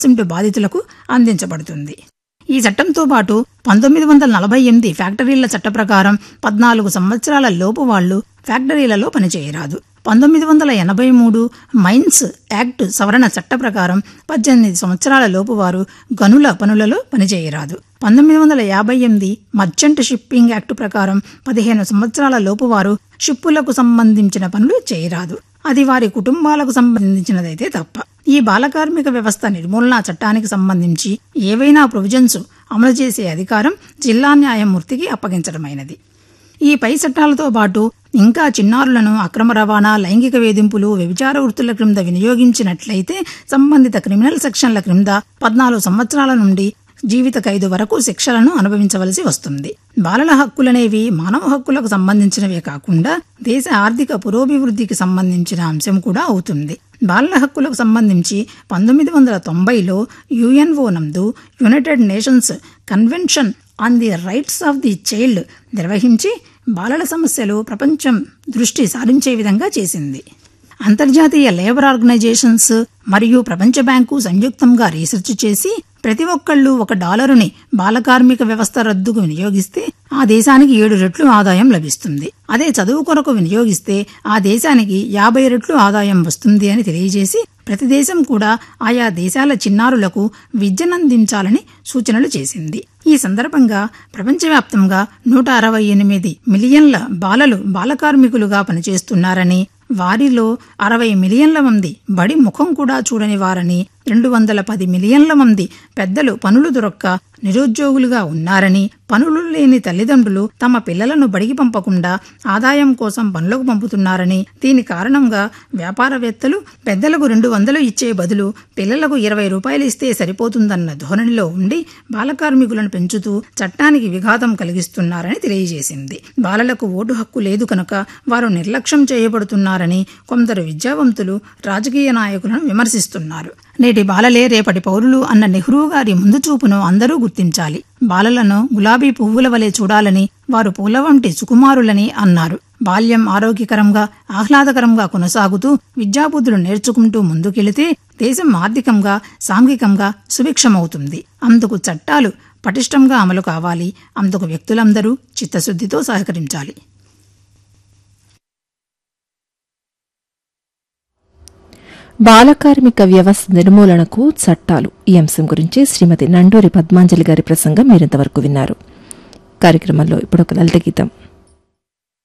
సింటు బాధితులకు అందించబడుతుంది ఈ చట్టంతో పాటు పంతొమ్మిది వందల నలభై ఎనిమిది ఫ్యాక్టరీల చట్ట ప్రకారం పద్నాలుగు సంవత్సరాల లోపు వాళ్లు ఫ్యాక్టరీలలో పనిచేయరాదు పంతొమ్మిది వందల ఎనభై మూడు మైన్స్ యాక్ట్ సవరణ చట్ట ప్రకారం పద్దెనిమిది సంవత్సరాల లోపు వారు గనుల పనులలో పనిచేయరాదు పంతొమ్మిది వందల యాభై ఎనిమిది మర్చెంట్ షిప్పింగ్ యాక్ట్ ప్రకారం పదిహేను సంవత్సరాల లోపు వారు షిప్పులకు సంబంధించిన పనులు చేయరాదు అది వారి కుటుంబాలకు సంబంధించినదైతే తప్ప ఈ బాలకార్మిక వ్యవస్థ నిర్మూలన చట్టానికి సంబంధించి ఏవైనా ప్రొవిజన్స్ అమలు చేసే అధికారం జిల్లా న్యాయమూర్తికి అప్పగించడమైనది ఈ పై చట్టాలతో పాటు ఇంకా చిన్నారులను అక్రమ రవాణా లైంగిక వేధింపులు వ్యభిచార వృత్తుల క్రింద వినియోగించినట్లయితే సంబంధిత క్రిమినల్ సెక్షన్ల క్రింద పద్నాలుగు సంవత్సరాల నుండి జీవిత ఖైదు వరకు శిక్షలను అనుభవించవలసి వస్తుంది బాలల హక్కులనేవి మానవ హక్కులకు సంబంధించినవే కాకుండా దేశ ఆర్థిక పురోభివృద్ధికి సంబంధించిన అంశం కూడా అవుతుంది బాలల హక్కులకు సంబంధించి పంతొమ్మిది వందల తొంభైలో యుఎన్ఓ నందు United Nations Convention on the Rights of the Child నిర్వహించి బాలల సమస్యలు ప్రపంచం దృష్టి సారించే విధంగా చేసింది అంతర్జాతీయ లేబర్ ఆర్గనైజేషన్స్ మరియు ప్రపంచ బ్యాంకు సంయుక్తంగా రీసెర్చ్ చేసి ప్రతి ఒక్కళ్ళు ఒక డాలరుని బాలకార్మిక వ్యవస్థ రద్దుకు వినియోగిస్తే ఆ దేశానికి ఏడు రెట్లు ఆదాయం లభిస్తుంది అదే చదువు కొరకు వినియోగిస్తే ఆ దేశానికి యాభై రెట్లు ఆదాయం వస్తుంది అని తెలియజేసి ప్రతి దేశం కూడా ఆయా దేశాల చిన్నారులకు విద్యనందించాలని సూచనలు చేసింది ఈ సందర్భంగా ప్రపంచవ్యాప్తంగా నూట అరవై ఎనిమిది మిలియన్ల బాలలు బాలకార్మికులుగా పనిచేస్తున్నారని వారిలో అరవై మిలియన్ల మంది బడి ముఖం కూడా చూడని వారని రెండు వందల పది మిలియన్ల మంది పెద్దలు పనులు దొరక్క నిరుద్యోగులుగా ఉన్నారని పనులు లేని తల్లిదండ్రులు తమ పిల్లలను బడికి పంపకుండా ఆదాయం కోసం పనులకు పంపుతున్నారని దీని కారణంగా వ్యాపారవేత్తలు పెద్దలకు రెండు వందలు ఇచ్చే బదులు పిల్లలకు ఇరవై రూపాయలు ఇస్తే సరిపోతుందన్న ధోరణిలో ఉండి బాలకార్మికులను పెంచుతూ చట్టానికి విఘాతం కలిగిస్తున్నారని తెలియజేసింది బాలలకు ఓటు హక్కు లేదు కనుక వారు నిర్లక్ష్యం చేయబడుతున్నారని కొందరు విద్యావంతులు రాజకీయ నాయకులను విమర్శిస్తున్నారు నేటి బాలలే రేపటి పౌరులు అన్న నెహ్రూ గారి ముందు చూపును అందరూ గుర్తించాలి బాలలను గులాబీ పువ్వుల వలె చూడాలని వారు పూల వంటి సుకుమారులని అన్నారు బాల్యం ఆరోగ్యకరంగా ఆహ్లాదకరంగా కొనసాగుతూ విద్యాబుద్ధులు నేర్చుకుంటూ ముందుకెళితే దేశం ఆర్థికంగా సాంఘికంగా సుభిక్షమవుతుంది అందుకు చట్టాలు పటిష్టంగా అమలు కావాలి అందుకు వ్యక్తులందరూ చిత్తశుద్ధితో సహకరించాలి బాలకార్మిక వ్యవస్థ నిర్మూలనకు చట్టాలు ఈ అంశం గురించి శ్రీమతి నండూరి పద్మాంజలి గారి ప్రసంగం మీరింతవరకు విన్నారు కార్యక్రమంలో ఇప్పుడు ఒక లలిత గీతం